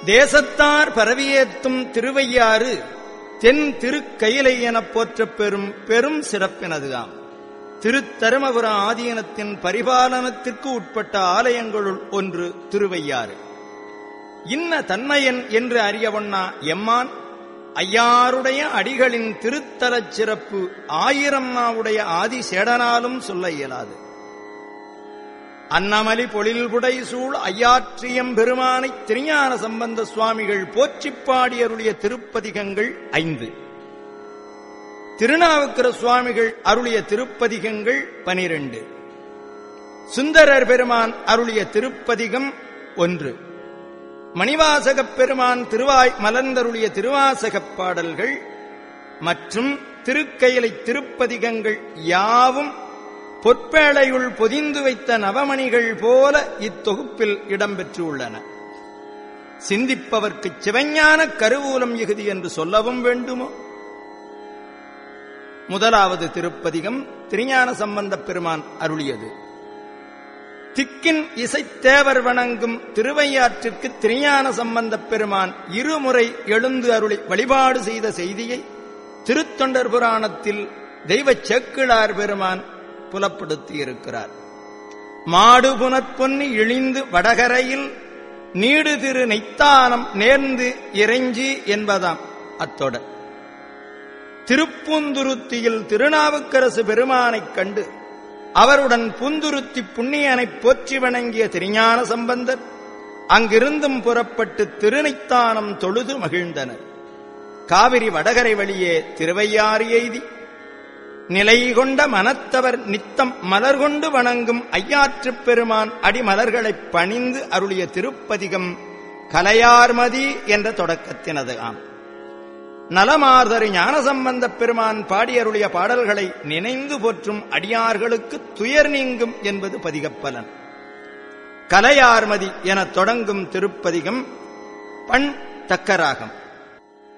தேசத்தார் பரவியேத்தும் திருவையாறு தென் திருக்கயிலை எனப் போற்றப் பெறும் பெரும் சிறப்பினதுதாம் திருத்தருமபுர ஆதீனத்தின் பரிபாலனத்திற்கு உட்பட்ட ஆலயங்களுள் ஒன்று திருவையாறு இன்ன தன்மையன் என்று அறியவொண்ணா எம்மான் ஐயாருடைய அடிகளின் திருத்தலச் சிறப்பு ஆயிரம் நாவுடைய ஆதி சேடனாலும் சொல்ல இயலாது அன்னமலி பொழில்புடை சூழ் ஐயாற்றியம் பெருமானை திருஞான சம்பந்த சுவாமிகள் போற்றிப் பாடியருடைய திருப்பதிகங்கள் ஐந்து திருநாவுக்கர சுவாமிகள் அருளிய திருப்பதிகங்கள் பனிரெண்டு சுந்தரர் பெருமான் அருளிய திருப்பதிகம் ஒன்று மணிவாசகப் பெருமான் திருவாய் மலர்ந்தருளிய திருவாசகப் பாடல்கள் மற்றும் திருக்கையிலை திருப்பதிகங்கள் யாவும் பொற்பேளையுள் பொதிந்து வைத்த நவமணிகள் போல இத்தொகுப்பில் இடம்பெற்றுள்ளன சிந்திப்பவர்க்கு சிவஞான கருவூலம் இகுதி என்று சொல்லவும் வேண்டுமோ முதலாவது திருப்பதிகம் திருஞான சம்பந்தப் பெருமான் அருளியது திக்கின் இசைத்தேவர் வணங்கும் திருவையாற்றிற்கு திருஞான சம்பந்தப் பெருமான் இருமுறை எழுந்து அருளி வழிபாடு செய்த செய்தியை திருத்தொண்டர் புராணத்தில் தெய்வச் சேக்கிழார் பெருமான் புலப்படுத்தியிருக்கிறார் மாடு புனற்பொன்னி இழிந்து வடகரையில் நீடு திரு நெய்த்தானம் நேர்ந்து இறைஞ்சி என்பதாம் அத்தொடர் திருப்பூந்துருத்தியில் திருநாவுக்கரசு பெருமானைக் கண்டு அவருடன் புந்துருத்தி புண்ணியனைப் போற்றி வணங்கிய திருஞான சம்பந்தர் அங்கிருந்தும் புறப்பட்டு திருநைத்தானம் தொழுது மகிழ்ந்தனர் காவிரி வடகரை வழியே திருவையாறு எய்தி நிலை கொண்ட மனத்தவர் நித்தம் மலர் கொண்டு வணங்கும் ஐயாற்றுப் பெருமான் அடிமலர்களைப் பணிந்து அருளிய திருப்பதிகம் கலையார்மதி என்ற தொடக்கத்தினது ஆம் நலமார்தரு ஞானசம்பந்தப் பெருமான் பாடியருளிய பாடல்களை நினைந்து போற்றும் அடியார்களுக்கு துயர் நீங்கும் என்பது பதிகப்பலன் கலையார்மதி எனத் தொடங்கும் திருப்பதிகம் பண் தக்கராகம்